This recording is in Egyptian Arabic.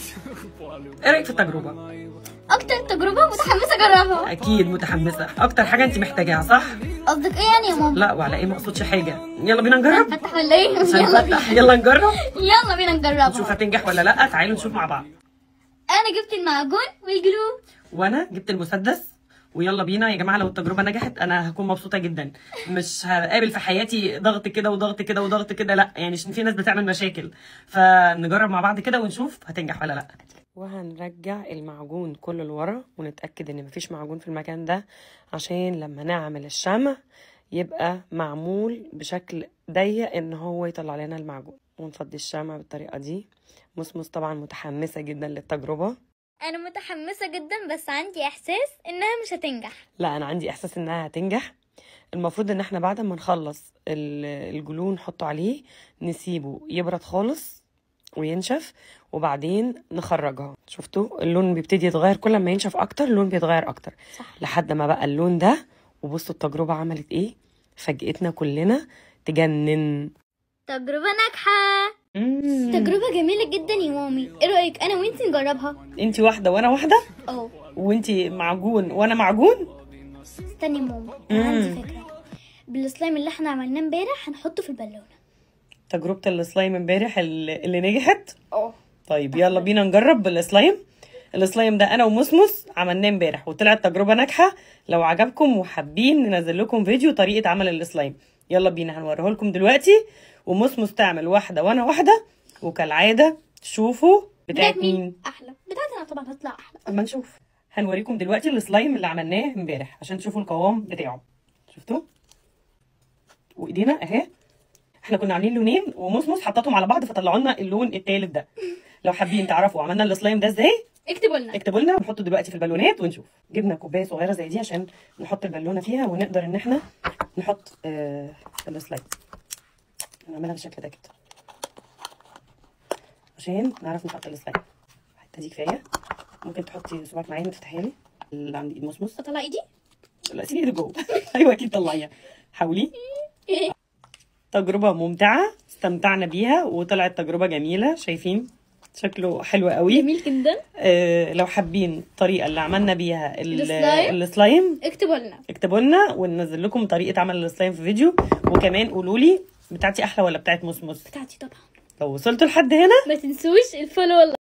ايه رايك في التجربه اكتر تجربه متحمسه اجربها اكيد متحمسه اكتر حاجه انت محتاجاها صح قصدك ايه يعني يا ماما لا وعلى ايه ما اقصدش حاجه يلا بينا نجرب فتح ولا ايه مش يلا بينا هنفتح يلا نجرب يلا بينا نشوف نجربها هتنجح ولا لا تعالوا نشوف مع بعض انا جبت المعجون والجلو وانا جبت المسدس ويلا بينا يا جماعه لو التجربه نجحت انا هكون مبسوطه جدا مش هقابل في حياتي ضغط كده وضغط كده وضغط كده لا يعني عشان في ناس بتعمل مشاكل فنجرب مع بعض كده ونشوف هتنجح ولا لا وهنرجع المعجون كله لورا ونتاكد ان مفيش معجون في المكان ده عشان لما نعمل الشمع يبقى معمول بشكل ضيق ان هو يطلع لنا المعجون ونفضي الشمع بالطريقه دي مسمس طبعا متحمسه جدا للتجربه انا متحمسه جدا بس عندي احساس انها مش هتنجح لا انا عندي احساس انها هتنجح المفروض ان احنا بعد ما نخلص ال- الجلو نحطه عليه نسيبه يبرد خالص وينشف وبعدين نخرجها شفتوا اللون بيبتدي يتغير كل ما ينشف اكتر اللون بيتغير اكتر صح. لحد ما بقى اللون ده وبصوا التجربه عملت ايه فاجئتنا كلنا تجنن تجربه ناجحه تجربه جميله جدا يا مامي ايه رايك انا وانتي نجربها انت واحده وانا واحده اه وانت معجون وانا معجون استني يا ماما انا عندي فكره بالسلايم اللي احنا عملناه امبارح هنحطه في البالونه تجربه السلايم امبارح اللي اللي نجحت اه طيب يلا بينا نجرب بالسلايم السلايم ده انا ومسمس عملناه امبارح وطلعت تجربه ناجحه لو عجبكم وحابين ننزل لكم فيديو طريقه عمل السلايم يلا بينا هنوريه لكم دلوقتي ومسمس تعمل واحده وانا واحده وكالعاده شوفوا بتاعت مين احلى بتاعتي انا طبعا هتطلع احلى اما نشوف هنوريكم دلوقتي السلايم اللي عملناه امبارح عشان تشوفوا القوام بتاعه شفتوا وايدينا اهي احنا كنا عاملين لونين ومسمس حطتهم على بعض فطلعوا لنا اللون التالت ده لو حابين تعرفوا عملنا السلايم ده ازاي اكتبوا لنا اكتبوا لنا ونحطه دلوقتي في البالونات ونشوف جبنا كوبايه صغيره زي دي عشان نحط البالونه فيها ونقدر ان احنا نحط آه السلايم نعملها بالشكل ده كده عشان نعرف نحط السلايم الحته دي كفايه ممكن تحطي صباعك معايا وتفتحيها لي اللي عند ايد مسمس اطلع ايدي لا سيبي ايدك جوه ايوه اكيد طلعيها حاولي تجربه ممتعه استمتعنا بيها وطلعت تجربه جميله شايفين شكله حلو قوي جميل جدا آه لو حابين الطريقه اللي عملنا بيها ال- السلايم؟ السلايم اكتبوا لنا اكتبوا لنا وننزل لكم طريقه عمل السلايم في فيديو وكمان قولوا لي بتاعتي احلى ولا بتاعت مسمس بتاعتي طبعا لو وصلتوا لحد هنا ما تنسوش الفولو